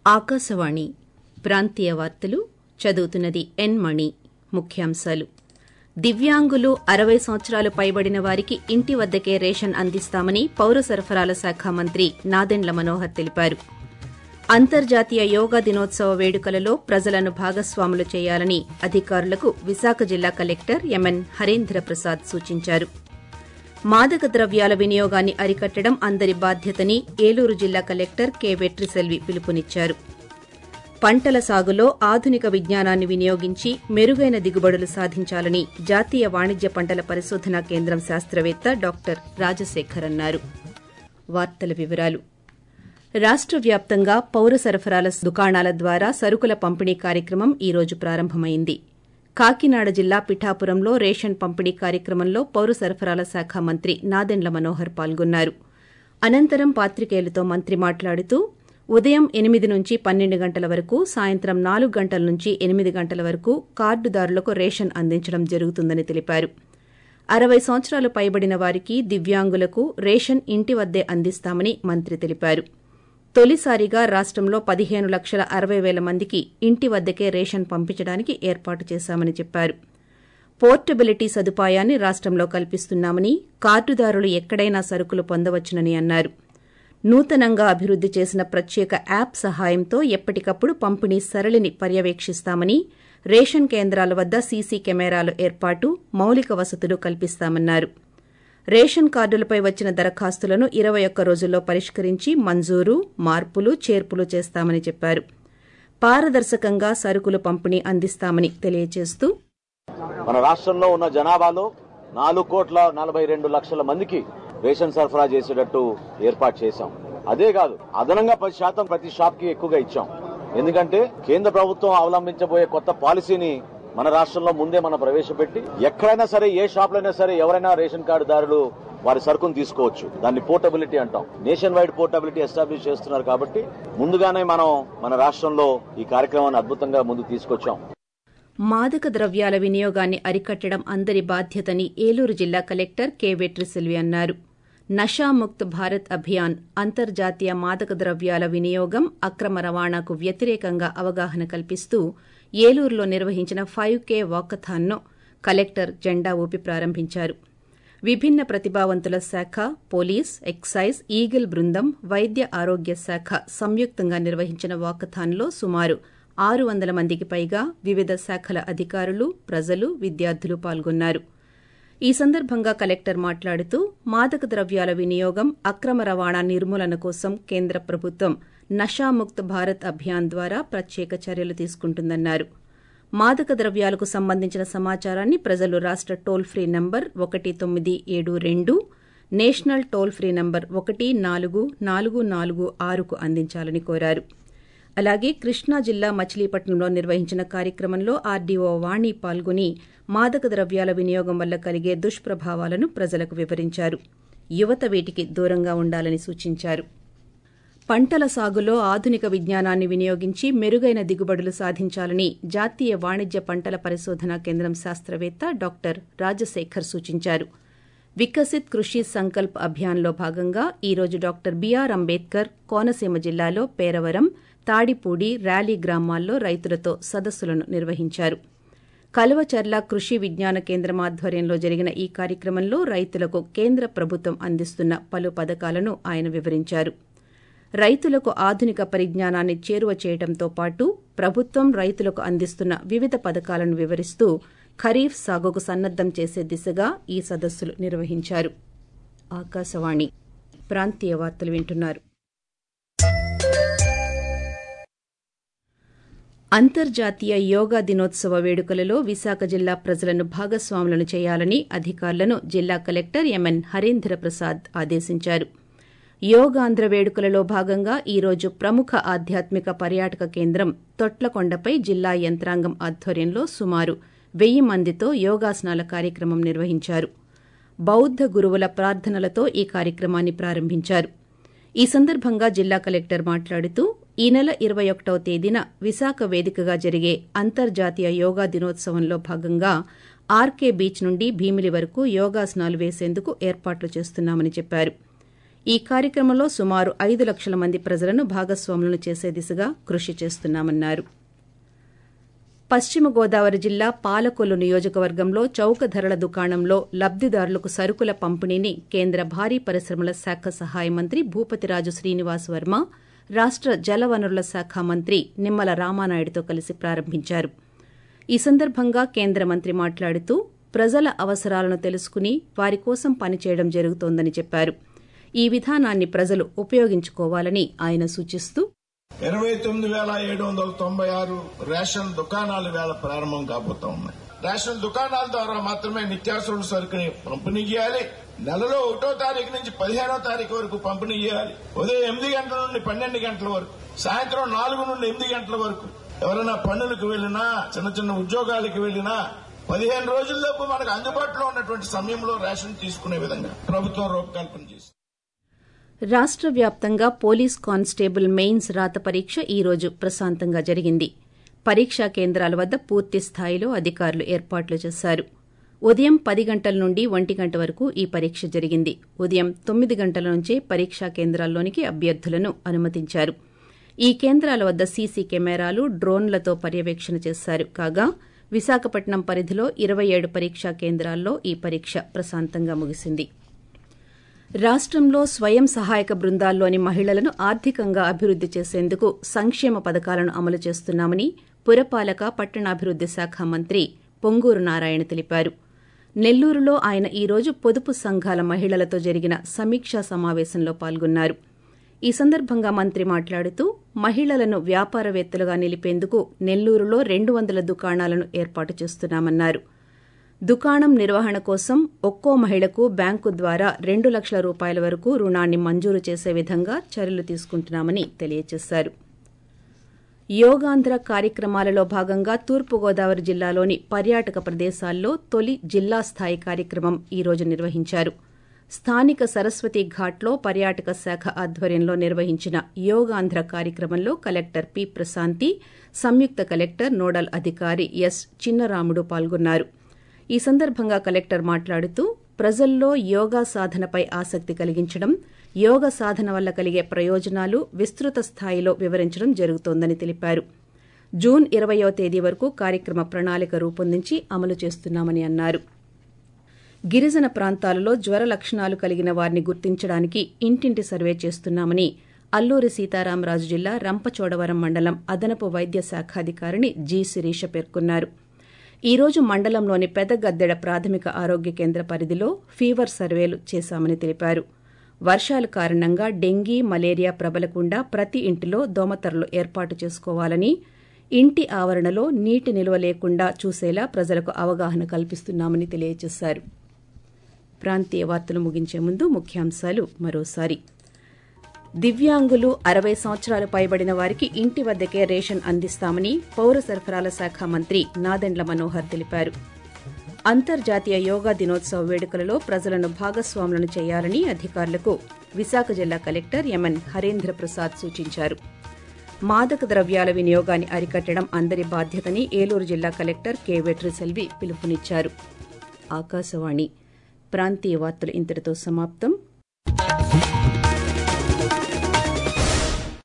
ఆకాశవాణి ప్రాంతీయ వార్తలు చదువుతున్నది ఎన్ మణి ముఖ్యాంశాలు దివ్యాంగులు అరవై సంవత్సరాలు పైబడిన వారికి ఇంటి వద్దకే రేషన్ అందిస్తామని పౌర సరఫరాల శాఖ మంత్రి నాదెండ్ల మనోహర్ తెలిపారు అంతర్జాతీయ యోగా దినోత్సవ వేడుకలలో ప్రజలను భాగస్వాములు చేయాలని అధికారులకు విశాఖ జిల్లా కలెక్టర్ ఎంఎన్ హరీంద్ర ప్రసాద్ సూచించారు మాదక ద్రవ్యాల వినియోగాన్ని అరికట్టడం అందరి బాధ్యతని ఏలూరు జిల్లా కలెక్టర్ కె వెట్రిసెల్వి పిలుపునిచ్చారు పంటల సాగులో ఆధునిక విజ్ఞానాన్ని వినియోగించి మెరుగైన దిగుబడులు సాధించాలని జాతీయ వాణిజ్య పంటల పరిశోధనా కేంద్రం శాస్త్రవేత్త డాక్టర్ రాజశేఖర్ అన్నారు వార్తల వివరాలు రాష్ట వ్యాప్తంగా పౌర సరఫరాల దుకాణాల ద్వారా సరుకుల పంపిణీ కార్యక్రమం ఈ రోజు ప్రారంభమైంది కాకినాడ జిల్లా పిఠాపురంలో రేషన్ పంపిణీ కార్యక్రమంలో పౌర సరఫరాల శాఖ మంత్రి నాదెండ్ల మనోహర్ పాల్గొన్నారు అనంతరం పాత్రికేయులతో మంత్రి మాట్లాడుతూ ఉదయం ఎనిమిది నుంచి పన్నెండు గంటల వరకు సాయంత్రం నాలుగు గంటల నుంచి ఎనిమిది గంటల వరకు కార్డుదారులకు రేషన్ అందించడం జరుగుతుందని తెలిపారు అరవై సంవత్సరాలు పైబడిన వారికి దివ్యాంగులకు రేషన్ ఇంటి వద్దే అందిస్తామని మంత్రి తెలిపారు తొలిసారిగా రాష్టంలో పదిహేను లక్షల అరవై పేల మందికి ఇంటి వద్దకే రేషన్ పంపించడానికి ఏర్పాటు చేశామని చెప్పారు పోర్టబిలిటీ సదుపాయాన్ని రాష్టంలో కల్పిస్తున్నామని కార్డుదారులు ఎక్కడైనా సరుకులు పొందవచ్చునని అన్నారు నూతనంగా అభివృద్ది చేసిన ప్రత్యేక యాప్ సహాయంతో ఎప్పటికప్పుడు పంపిణీ సరళిని పర్యవేక్షిస్తామని రేషన్ కేంద్రాల వద్ద సీసీ కెమెరాల ఏర్పాటు మౌలిక వసతులు కల్పిస్తామన్నారు రేషన్ కార్డులపై వచ్చిన దరఖాస్తులను ఇరవై ఒక్క రోజుల్లో పరిష్కరించి మంజూరు మార్పులు చేర్పులు చేస్తామని చెప్పారు పారదర్శకంగా సరుకులు పంపిణీ అందిస్తామని తెలియజేస్తూ మన రాష్ట్రంలో ఉన్న జనాభాలో నాలుగు కోట్ల నలభై రెండు లక్షల మందికి రేషన్ సరఫరా చేసేటట్టు ఏర్పాటు చేశాం అదే కాదు అదనంగా పది శాతం ప్రతి షాప్ కి ఎక్కువగా ఇచ్చాం ఎందుకంటే కేంద్ర ప్రభుత్వం అవలంబించబోయే కొత్త పాలసీని మన రాష్ట్రంలో ముందే మనం ప్రవేశపెట్టి ఎక్కడైనా సరే ఏ షాప్ అయినా సరే ఎవరైనా రేషన్ కార్డుదారులు వారి సరుకును తీసుకోవచ్చు దాన్ని పోర్టబిలిటీ అంటాం నేషన్ వైడ్ పోర్టబిలిటీ ఎస్టాబ్లిష్ చేస్తున్నారు కాబట్టి ముందుగానే మనం మన రాష్ట్రంలో ఈ కార్యక్రమాన్ని అద్భుతంగా ముందుకు తీసుకొచ్చాం మాదక ద్రవ్యాల వినియోగాన్ని అరికట్టడం అందరి బాధ్యతని ఏలూరు జిల్లా కలెక్టర్ కె వెట్రిసెల్వి అన్నారు నషాముక్త్ భారత్ అభియాన్ అంతర్జాతీయ మాదక ద్రవ్యాల వినియోగం అక్రమ రవాణాకు వ్యతిరేకంగా అవగాహన కల్పిస్తూ ఏలూరులో నిర్వహించిన ఫైవ్ కే వాకథాన్ను కలెక్టర్ జెండా ఊపి ప్రారంభించారు విభిన్న ప్రతిభావంతుల శాఖ పోలీస్ ఎక్సైజ్ ఈగిల్ బృందం వైద్య ఆరోగ్య శాఖ సంయుక్తంగా నిర్వహించిన వాకథాన్లో సుమారు ఆరు వందల మందికి పైగా వివిధ శాఖల అధికారులు ప్రజలు విద్యార్థులు పాల్గొన్నారు ఈ సందర్భంగా కలెక్టర్ మాట్లాడుతూ మాదక ద్రవ్యాల వినియోగం అక్రమ రవాణా నిర్మూలన కోసం కేంద్ర ప్రభుత్వం నషాముక్త్ భారత్ అభియాన్ ద్వారా ప్రత్యేక చర్యలు తీసుకుంటుందన్నారు మాదక ద్రవ్యాలకు సంబంధించిన సమాచారాన్ని ప్రజలు రాష్ట టోల్ ఫ్రీ నంబర్ ఒకటి తొమ్మిది ఏడు రెండు నేషనల్ టోల్ ఫ్రీ నంబర్ ఒకటి నాలుగు నాలుగు నాలుగు ఆరుకు అందించాలని కోరారు అలాగే కృష్ణా జిల్లా మచిలీపట్నంలో నిర్వహించిన కార్యక్రమంలో ఆర్డీఓ వాణి పాల్గొని మాదక ద్రవ్యాల వినియోగం వల్ల కలిగే దుష్ప్రభావాలను ప్రజలకు వివరించారు యువత వీటికి దూరంగా ఉండాలని సూచించారు పంటల సాగులో ఆధునిక విజ్ఞానాన్ని వినియోగించి మెరుగైన దిగుబడులు సాధించాలని జాతీయ వాణిజ్య పంటల పరిశోధనా కేంద్రం శాస్త్రవేత్త డాక్టర్ రాజశేఖర్ సూచించారు వికసిత్ కృషి సంకల్ప్ అభియాన్లో భాగంగా ఈ రోజు డాక్టర్ బీఆర్ అంబేద్కర్ కోనసీమ జిల్లాలో పేరవరం తాడిపూడి ర్యాలీ గ్రామాల్లో రైతులతో సదస్సులను నిర్వహించారు కలవచర్ల కృషి విజ్ఞాన కేంద్రం ఆధ్వర్యంలో జరిగిన ఈ కార్యక్రమంలో రైతులకు కేంద్ర ప్రభుత్వం అందిస్తున్న పలు పథకాలను ఆయన వివరించారు రైతులకు ఆధునిక పరిజ్ఞానాన్ని చేరువ చేయడంతో పాటు ప్రభుత్వం రైతులకు అందిస్తున్న వివిధ పథకాలను వివరిస్తూ ఖరీఫ్ సాగుకు సన్నద్దం చేసే దిశగా ఈ సదస్సులు నిర్వహించారు ఆకాశవాణి ప్రాంతీయ వార్తలు వింటున్నారు అంతర్జాతీయ యోగా దినోత్సవ వేడుకలలో విశాఖ జిల్లా ప్రజలను భాగస్వాములను చేయాలని అధికారులను జిల్లా కలెక్టర్ ఎంఎన్ హరీంద్ర ప్రసాద్ ఆదేశించారు యోగాంధ్ర వేడుకలలో భాగంగా ఈ రోజు ప్రముఖ ఆధ్యాత్మిక పర్యాటక కేంద్రం తొట్లకొండపై జిల్లా యంత్రాంగం ఆధ్వర్యంలో సుమారు వెయ్యి మందితో యోగాసనాల కార్యక్రమం నిర్వహించారు బౌద్ధ గురువుల ప్రార్థనలతో ఈ కార్యక్రమాన్ని ప్రారంభించారు ఈ సందర్భంగా జిల్లా కలెక్టర్ మాట్లాడుతూ ఈ నెల ఇరవై ఒకటవ తేదీన విశాఖ వేదికగా జరిగే అంతర్జాతీయ యోగా దినోత్సవంలో భాగంగా ఆర్కే బీచ్ నుండి భీమిలి వరకు యోగాసనాలు వేసేందుకు ఏర్పాట్లు చేస్తున్నామని చెప్పారు ఈ కార్యక్రమంలో సుమారు ఐదు లక్షల మంది ప్రజలను భాగస్వాములను చేసే దిశగా కృషి చేస్తున్నామన్నారు పశ్చిమ గోదావరి జిల్లా పాలకొల్లు నియోజకవర్గంలో చౌక ధరల దుకాణంలో లబ్దిదారులకు సరుకుల పంపిణీని కేంద్ర భారీ పరిశ్రమల శాఖ సహాయ మంత్రి భూపతిరాజు శ్రీనివాస్ వర్మ రాష్ట జలవనరుల శాఖ మంత్రి నిమ్మల రామానాయుడుతో కలిసి ప్రారంభించారు ఈ సందర్భంగా కేంద్ర మంత్రి మాట్లాడుతూ ప్రజల అవసరాలను తెలుసుకుని వారి కోసం పనిచేయడం జరుగుతోందని చెప్పారు ఈ విధానాన్ని ప్రజలు ఉపయోగించుకోవాలని ఆయన సూచిస్తూ ఇరవై తొమ్మిది వేల ఏడు వందల తొంభై ఆరు రేషన్ దుకాణాలు వేళ ప్రారంభం కాబోతా ఉన్నాయి రేషన్ దుకాణాల ద్వారా మాత్రమే నిత్యావసర సరుకుని పంపిణీ చేయాలి నెలలో ఒకటో తారీఖు నుంచి పదిహేనో తారీఖు వరకు పంపిణీ చేయాలి ఉదయం ఎనిమిది గంటల నుండి పన్నెండు గంటల వరకు సాయంత్రం నాలుగు నుండి ఎనిమిది గంటల వరకు ఎవరైనా పనులకు వెళ్లినా చిన్న చిన్న ఉద్యోగాలకు వెళ్లినా పదిహేను రోజుల్లోపు మనకు అందుబాటులో ఉన్నటువంటి సమయంలో రేషన్ తీసుకునే విధంగా ప్రభుత్వం రూపకల్పన చేసింది రాష్ట వ్యాప్తంగా పోలీస్ కానిస్టేబుల్ మెయిన్స్ రాత పరీక్ష ఈ రోజు ప్రశాంతంగా జరిగింది పరీక్షా కేంద్రాల వద్ద పూర్తి స్థాయిలో అధికారులు ఏర్పాట్లు చేశారు ఉదయం పది గంటల నుండి ఒంటి గంట వరకు ఈ పరీక్ష జరిగింది ఉదయం తొమ్మిది గంటల నుంచే పరీక్షా కేంద్రాల్లోనికి అభ్యర్థులను అనుమతించారు ఈ కేంద్రాల వద్ద సీసీ కెమెరాలు డ్రోన్లతో పర్యవేక్షణ చేశారు కాగా విశాఖపట్నం పరిధిలో ఇరవై ఏడు పరీక్షా కేంద్రాల్లో ఈ పరీక్ష ప్రశాంతంగా ముగిసింది రాష్టంలో స్వయం సహాయక బృందాల్లోని మహిళలను ఆర్థికంగా అభివృద్ది చేసేందుకు సంక్షేమ పథకాలను అమలు చేస్తున్నామని పురపాలక పట్టణాభివృద్ది శాఖ మంత్రి పొంగూరు నారాయణ తెలిపారు నెల్లూరులో ఆయన ఈ రోజు పొదుపు సంఘాల మహిళలతో జరిగిన సమీక్షా సమావేశంలో పాల్గొన్నారు ఈ సందర్భంగా మంత్రి మాట్లాడుతూ మహిళలను వ్యాపారవేత్తలుగా నిలిపేందుకు నెల్లూరులో రెండు వందల దుకాణాలను ఏర్పాటు చేస్తున్నామన్నారు దుకాణం నిర్వహణ కోసం ఒక్కో మహిళకు బ్యాంకు ద్వారా రెండు లక్షల రూపాయల వరకు రుణాన్ని మంజూరు చేసే విధంగా చర్యలు తీసుకుంటున్నామని తెలియజేశారు యోగాంధ్ర కార్యక్రమాలలో భాగంగా తూర్పుగోదావరి జిల్లాలోని పర్యాటక ప్రదేశాల్లో తొలి జిల్లా స్థాయి కార్యక్రమం ఈ రోజు నిర్వహించారు స్థానిక సరస్వతి ఘాట్లో పర్యాటక శాఖ ఆధ్వర్యంలో నిర్వహించిన యోగాంధ్ర కార్యక్రమంలో కలెక్టర్ పి ప్రశాంతి సంయుక్త కలెక్టర్ నోడల్ అధికారి ఎస్ చిన్నరాముడు పాల్గొన్నారు ఈ సందర్భంగా కలెక్టర్ మాట్లాడుతూ ప్రజల్లో యోగా సాధనపై ఆసక్తి కలిగించడం యోగ సాధన వల్ల కలిగే ప్రయోజనాలు విస్తృత స్థాయిలో వివరించడం జరుగుతోందని తెలిపారు జూన్ ఇరవయో తేదీ వరకు కార్యక్రమ ప్రణాళిక రూపొందించి అమలు చేస్తున్నామని అన్నారు గిరిజన ప్రాంతాలలో జ్వర లక్షణాలు కలిగిన వారిని గుర్తించడానికి ఇంటింటి సర్వే చేస్తున్నామని అల్లూరి సీతారామరాజు జిల్లా రంపచోడవరం మండలం అదనపు వైద్య శాఖాధికారిని జి శిరీష పేర్కొన్నారు ఈ రోజు మండలంలోని పెదగద్దెడ ప్రాథమిక ఆరోగ్య కేంద్ర పరిధిలో ఫీవర్ సర్వేలు చేశామని తెలిపారు వర్షాల కారణంగా డెంగీ మలేరియా ప్రబలకుండా ప్రతి ఇంటిలో దోమతెరలు ఏర్పాటు చేసుకోవాలని ఇంటి ఆవరణలో నీటి నిల్వ లేకుండా చూసేలా ప్రజలకు అవగాహన కల్పిస్తున్నామని తెలియజేశారు ప్రాంతీయ వార్తలు ముగించే ముందు ముఖ్యాంశాలు మరోసారి దివ్యాంగులు అరవై సంవత్సరాలు పైబడిన వారికి ఇంటి వద్దకే రేషన్ అందిస్తామని పౌర సరఫరాల శాఖ మంత్రి నాదెండ్ల మనోహర్ తెలిపారు అంతర్జాతీయ యోగా దినోత్సవ వేడుకలలో ప్రజలను భాగస్వాములను చేయాలని అధికారులకు విశాఖ జిల్లా కలెక్టర్ ఎంఎన్ హరేంద్ర ప్రసాద్ సూచించారు మాదక ద్రవ్యాల వినియోగాన్ని అరికట్టడం అందరి బాధ్యతని ఏలూరు జిల్లా కలెక్టర్ కె వెట్రిసెల్వి పిలుపునిచ్చారు ఆకాశవాణి ప్రాంతీయ వార్తలు ఇంతటితో సమాప్తం